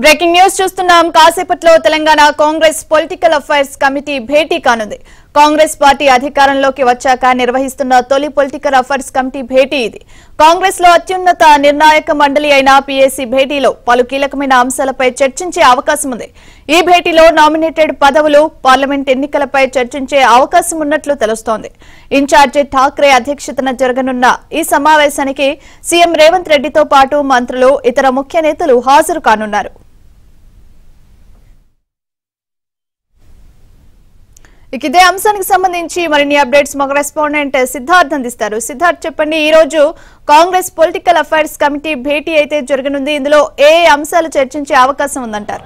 breaking news చూస్తున్నాం కాసేపట్లో Telangana Congress political affairs committee భేటీ కానుంది కాంగ్రెస్ పార్టీ అధికారంలోకి వచ్చాక నిర్వహిస్తున్న తొలి పొలిటికల్ అఫైర్స్ కమిటీ భేటీ ఇది కాంగ్రెస్ లో అత్యున్నత నిర్ణాయక మండలి అయిన పీఏసీ భేటీలో పలు కీలకమైన అంశాలపై చర్చించే అవకాశం ఉంది ఈ భేటీలో నామినేటెడ్ పదవులు పార్లమెంట్ ఎన్నికలపై చర్చించే అవకాశం ఉన్నట్లు తెలుస్తోంది ఇన్ఛార్జి ఠాక్రే అధ్యక్షతన జరగనున్న ఈ సమావేశానికి సీఎం రేవంత్ రెడ్డితో పాటు మంత్రులు ఇతర ముఖ్య నేతలు హాజరు కానున్నారు ఇక ఇదే అంశానికి సంబంధించి మరిన్ని అప్డేట్స్ మా రెస్పాండెంట్ సిద్ధార్థ్ అందిస్తారు సిద్ధార్థ్ చెప్పండి ఈ రోజు కాంగ్రెస్ పొలిటికల్ అఫైర్స్ కమిటీ భేటీ అయితే జరగనుంది ఇందులో ఏ ఏ అంశాలు చర్చించే అవకాశం ఉందంటారు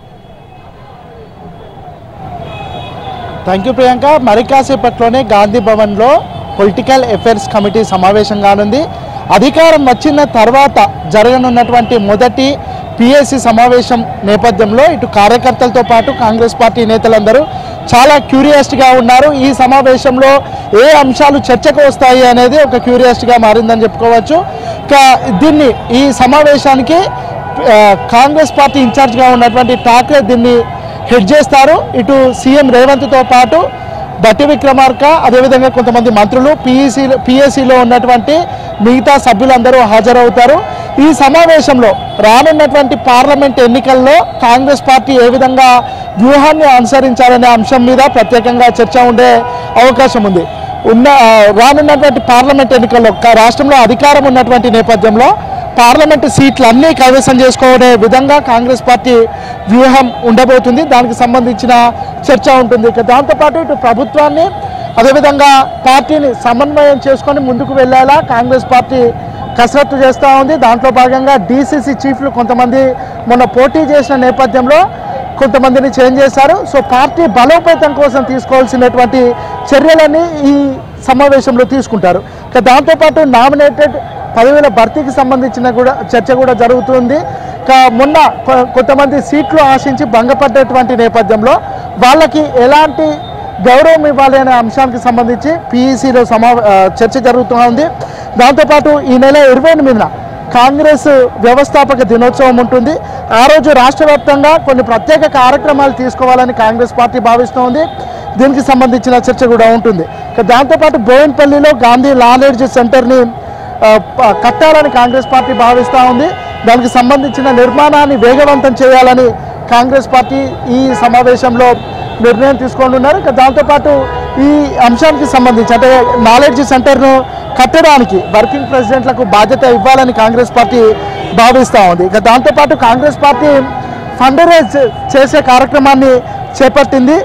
థ్యాంక్ యూ ప్రియాంక మరి కాసేపట్లోనే గాంధీ భవన్లో పొలిటికల్ అఫైర్స్ కమిటీ సమావేశం కానుంది అధికారం వచ్చిన తర్వాత జరగనున్నటువంటి మొదటి పిఎస్సి సమావేశం నేపథ్యంలో ఇటు కార్యకర్తలతో పాటు కాంగ్రెస్ పార్టీ నేతలందరూ చాలా క్యూరియాసిటీగా ఉన్నారు ఈ సమావేశంలో ఏ అంశాలు చర్చకు వస్తాయి అనేది ఒక క్యూరియాసిటీగా మారిందని చెప్పుకోవచ్చు ఇక దీన్ని ఈ సమావేశానికి ఆ, కాంగ్రెస్ పార్టీ ఇన్ఛార్జ్గా ఉన్నటువంటి ఠాక్రే దీన్ని హెడ్ చేస్తారు ఇటు సీఎం రేవంత్తో పాటు బట్టి విక్రమార్క అదేవిధంగా కొంతమంది మంత్రులు పిఈసీ పిఎస్సిలో ఉన్నటువంటి మిగతా సభ్యులందరూ హాజరవుతారు ఈ సమావేశంలో రానున్నటువంటి పార్లమెంట్ ఎన్నికల్లో కాంగ్రెస్ పార్టీ ఏ విధంగా వ్యూహాన్ని అనుసరించాలనే అంశం మీద ప్రత్యేకంగా చర్చ ఉండే అవకాశం ఉంది ఉన్న ఆ, రానున్నటువంటి పార్లమెంట్ ఎన్నికల్లో క- రాష్ట్రంలో అధికారం ఉన్నటువంటి నేపథ్యంలో పార్లమెంటు సీట్లు అన్నీ కైవసం చేసుకోవడే విధంగా కాంగ్రెస్ పార్టీ వ్యూహం ఉండబోతుంది దానికి సంబంధించిన చర్చ ఉంటుంది ఇక దాంతోపాటు ఇటు ప్రభుత్వాన్ని అదేవిధంగా పార్టీని సమన్వయం చేసుకొని ముందుకు వెళ్ళేలా కాంగ్రెస్ పార్టీ కసరత్తు చేస్తూ ఉంది దాంట్లో భాగంగా డీసీసీ చీఫ్లు కొంతమంది మొన్న పోటీ చేసిన నేపథ్యంలో కొంతమందిని చేంజ్ చేశారు సో పార్టీ బలోపేతం కోసం తీసుకోవాల్సినటువంటి చర్యలన్నీ ఈ సమావేశంలో తీసుకుంటారు ఇక దాంతోపాటు నామినేటెడ్ పదవుల భర్తీకి సంబంధించిన కూడా చర్చ కూడా జరుగుతుంది ఇక మొన్న కొ- కొంతమంది సీట్లు ఆశించి భంగపడ్డటువంటి నేపథ్యంలో వాళ్ళకి ఎలాంటి గౌరవం ఇవ్వాలి అనే అంశానికి సంబంధించి పీఈసీలో సమా ఆ, చర్చ జరుగుతూ ఉంది దాంతోపాటు ఈ నెల ఇరవై ఎనిమిదిన కాంగ్రెస్ వ్యవస్థాపక దినోత్సవం ఉంటుంది ఆ రోజు రాష్ట్ర వ్యాప్తంగా కొన్ని ప్రత్యేక కార్యక్రమాలు తీసుకోవాలని కాంగ్రెస్ పార్టీ భావిస్తోంది దీనికి సంబంధించిన చర్చ కూడా ఉంటుంది ఇక దాంతోపాటు బోయిన్పల్లిలో గాంధీ నాలెడ్జ్ సెంటర్ని ఆ, ప- కట్టాలని కాంగ్రెస్ పార్టీ భావిస్తూ ఉంది దానికి సంబంధించిన నిర్మాణాన్ని వేగవంతం చేయాలని కాంగ్రెస్ పార్టీ ఈ సమావేశంలో నిర్ణయం తీసుకొని ఉన్నారు ఇక దాంతోపాటు ఈ అంశానికి సంబంధించి అంటే నాలెడ్జ్ సెంటర్ను కట్టడానికి వర్కింగ్ ప్రెసిడెంట్లకు బాధ్యత ఇవ్వాలని కాంగ్రెస్ పార్టీ భావిస్తూ ఉంది ఇక దాంతోపాటు కాంగ్రెస్ పార్టీ ఫండ్ రేజ్ చేసే కార్యక్రమాన్ని చేపట్టింది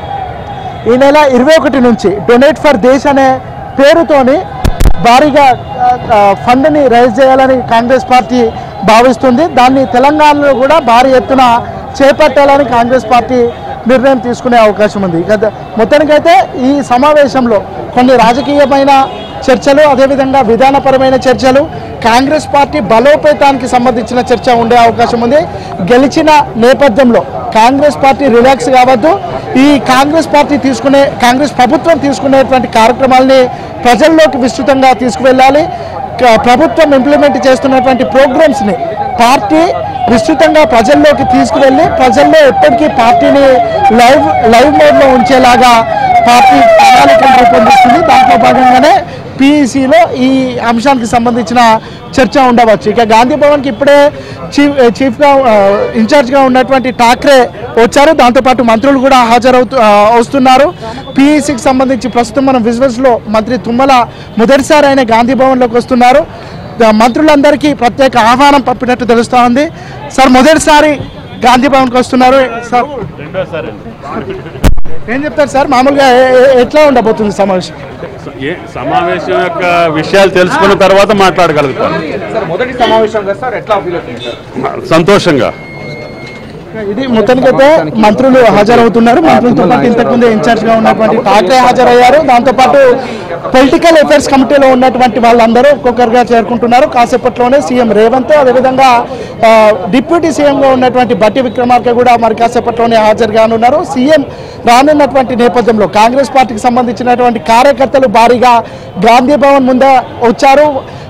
ఈ నెల ఇరవై ఒకటి నుంచి డొనేట్ ఫర్ దేశ్ అనే పేరుతోని భారీగా ఆ, ఆ, ఫండ్ని రైజ్ చేయాలని కాంగ్రెస్ పార్టీ భావిస్తుంది దాన్ని తెలంగాణలో కూడా భారీ ఎత్తున చేపట్టాలని కాంగ్రెస్ పార్టీ నిర్ణయం తీసుకునే అవకాశం ఉంది ఇక ద- మొత్తానికైతే ఈ సమావేశంలో కొన్ని రాజకీయమైన చర్చలు అదేవిధంగా విధానపరమైన చర్చలు కాంగ్రెస్ పార్టీ బలోపేతానికి సంబంధించిన చర్చ ఉండే అవకాశం ఉంది గెలిచిన నేపథ్యంలో కాంగ్రెస్ పార్టీ రిలాక్స్ కావద్దు ఈ కాంగ్రెస్ పార్టీ తీసుకునే కాంగ్రెస్ ప్రభుత్వం తీసుకునేటువంటి కార్యక్రమాల్ని ప్రజల్లోకి విస్తృతంగా తీసుకువెళ్ళాలి క- ప్రభుత్వం ఇంప్లిమెంట్ చేస్తున్నటువంటి ప్రోగ్రామ్స్ని పార్టీ విస్తృతంగా ప్రజల్లోకి తీసుకువెళ్ళి ప్రజల్లో ఎప్పటికీ పార్టీని లైవ్ లైవ్ మోడ్లో ఉంచేలాగా పార్టీ ప్రణాళికలు రూపొందిస్తుంది దాంట్లో భాగంగానే పీఈసీలో ఈ అంశానికి సంబంధించిన చర్చ ఉండవచ్చు ఇక గాంధీ భవన్కి ఇప్పుడే చీఫ్ చీఫ్గా ఆ, ఇన్ఛార్జ్గా ఉన్నటువంటి ఠాక్రే వచ్చారు దాంతోపాటు మంత్రులు కూడా హాజరవుతూ ఆ, వస్తున్నారు పీఈసీకి సంబంధించి ప్రస్తుతం మనం విజువల్స్లో మంత్రి తుమ్మల మొదటిసారి ఆయన గాంధీ భవన్లోకి వస్తున్నారు ద- మంత్రులందరికీ ప్రత్యేక ఆహ్వానం పంపినట్టు తెలుస్తూ ఉంది సార్ మొదటిసారి గాంధీ భవన్కి వస్తున్నారు సార్ రెండోసారి అండి ఏం చెప్తారు సార్ మామూలుగా ఏ- ఏ- ఎట్లా ఉండబోతుంది సమావేశం ఏ సమావేశం యొక్క విషయాలు తెలుసుకున్న తర్వాత మాట్లాడగలుగుతాను సార్ మొదటి సమావేశం కదా సార్ ఎట్లా ఫీల్ అవుతుంది సార్ సంతోషంగా ఇది మొత్తానికైతే మంత్రులు హాజరవుతున్నారు మంత్రులతో పాటు ఇంతకుముందే ఇన్ఛార్జ్ గా ఉన్నటువంటి ఠాక్రే హాజరయ్యారు దాంతోపాటు పొలిటికల్ అఫైర్స్ కమిటీలో ఉన్నటువంటి వాళ్ళందరూ ఒక్కొక్కరుగా చేరుకుంటున్నారు కాసేపట్లోనే సీఎం రేవంత్ అదేవిధంగా ఆ, డిప్యూటీ సీఎంగా ఉన్నటువంటి బట్టి విక్రమార్క కూడా మరి కాసేపట్లోనే హాజరు కానున్నారు సీఎం రానున్నటువంటి నేపథ్యంలో కాంగ్రెస్ పార్టీకి సంబంధించినటువంటి కార్యకర్తలు భారీగా గాంధీ భవన్ ముందే వచ్చారు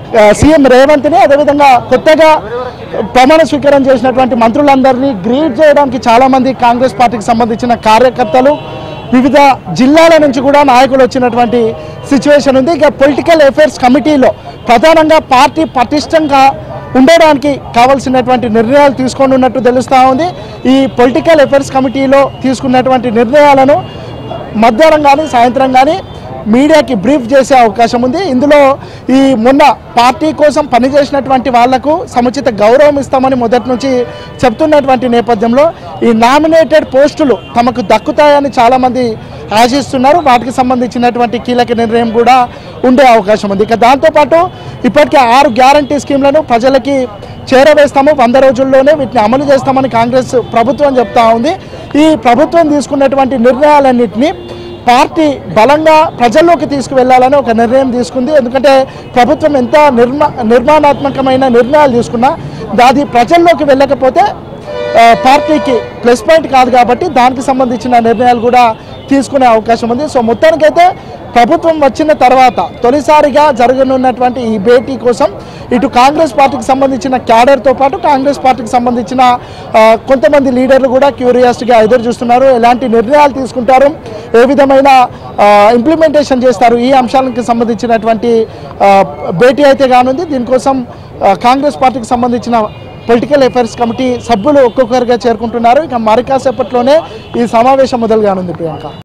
ఆ, సీఎం రేవంత్ని అదేవిధంగా కొత్తగా ప్రమాణ స్వీకారం చేసినటువంటి మంత్రులందరినీ గ్రీట్ చేయడానికి చాలామంది కాంగ్రెస్ పార్టీకి సంబంధించిన కార్యకర్తలు వివిధ జిల్లాల నుంచి కూడా నాయకులు వచ్చినటువంటి సిచ్యువేషన్ ఉంది ఇక పొలిటికల్ అఫైర్స్ కమిటీలో ప్రధానంగా పార్టీ పటిష్టంగా ఉండడానికి కావాల్సినటువంటి నిర్ణయాలు తీసుకొని ఉన్నట్టు తెలుస్తూ ఉంది ఈ పొలిటికల్ అఫైర్స్ కమిటీలో తీసుకున్నటువంటి నిర్ణయాలను మధ్యాహ్నం కానీ సాయంత్రం కానీ మీడియాకి బ్రీఫ్ చేసే అవకాశం ఉంది ఇందులో ఈ మొన్న పార్టీ కోసం పనిచేసినటువంటి వాళ్లకు సముచిత గౌరవం ఇస్తామని మొదటి నుంచి చెప్తున్నటువంటి నేపథ్యంలో ఈ నామినేటెడ్ పోస్టులు తమకు దక్కుతాయని చాలామంది ఆశిస్తున్నారు వాటికి సంబంధించినటువంటి కీలక నిర్ణయం కూడా ఉండే అవకాశం ఉంది ఇక దాంతోపాటు ఇప్పటికే ఆరు గ్యారంటీ స్కీమ్లను ప్రజలకి చేరవేస్తాము వంద రోజుల్లోనే వీటిని అమలు చేస్తామని కాంగ్రెస్ ప్రభుత్వం చెప్తా ఉంది ఈ ప్రభుత్వం తీసుకున్నటువంటి నిర్ణయాలన్నింటినీ పార్టీ బలంగా ప్రజల్లోకి తీసుకువెళ్లాలని ఒక నిర్ణయం తీసుకుంది ఎందుకంటే ప్రభుత్వం ఎంత నిర్మా నిర్మాణాత్మకమైన నిర్ణయాలు తీసుకున్నా అది ప్రజల్లోకి వెళ్ళకపోతే ఆ, పార్టీకి ప్లస్ పాయింట్ కాదు కాబట్టి దానికి సంబంధించిన నిర్ణయాలు కూడా తీసుకునే అవకాశం ఉంది సో మొత్తానికైతే ప్రభుత్వం వచ్చిన తర్వాత తొలిసారిగా జరగనున్నటువంటి ఈ భేటీ కోసం ఇటు కాంగ్రెస్ పార్టీకి సంబంధించిన క్యాడర్తో పాటు కాంగ్రెస్ పార్టీకి సంబంధించిన ఆ, కొంతమంది లీడర్లు కూడా క్యూరియాసిటీగా ఎదురు చూస్తున్నారు ఎలాంటి నిర్ణయాలు తీసుకుంటారు ఏ విధమైన ఇంప్లిమెంటేషన్ చేస్తారు ఈ అంశాలకు సంబంధించినటువంటి ఆ, భేటీ అయితే కానుంది దీనికోసం ఆ, కాంగ్రెస్ పార్టీకి సంబంధించిన పొలిటికల్ అఫైర్స్ కమిటీ సభ్యులు ఒక్కొక్కరుగా చేరుకుంటున్నారు ఇక మరి కాసేపట్లోనే ఈ సమావేశం మొదలు కానుంది ప్రియాంక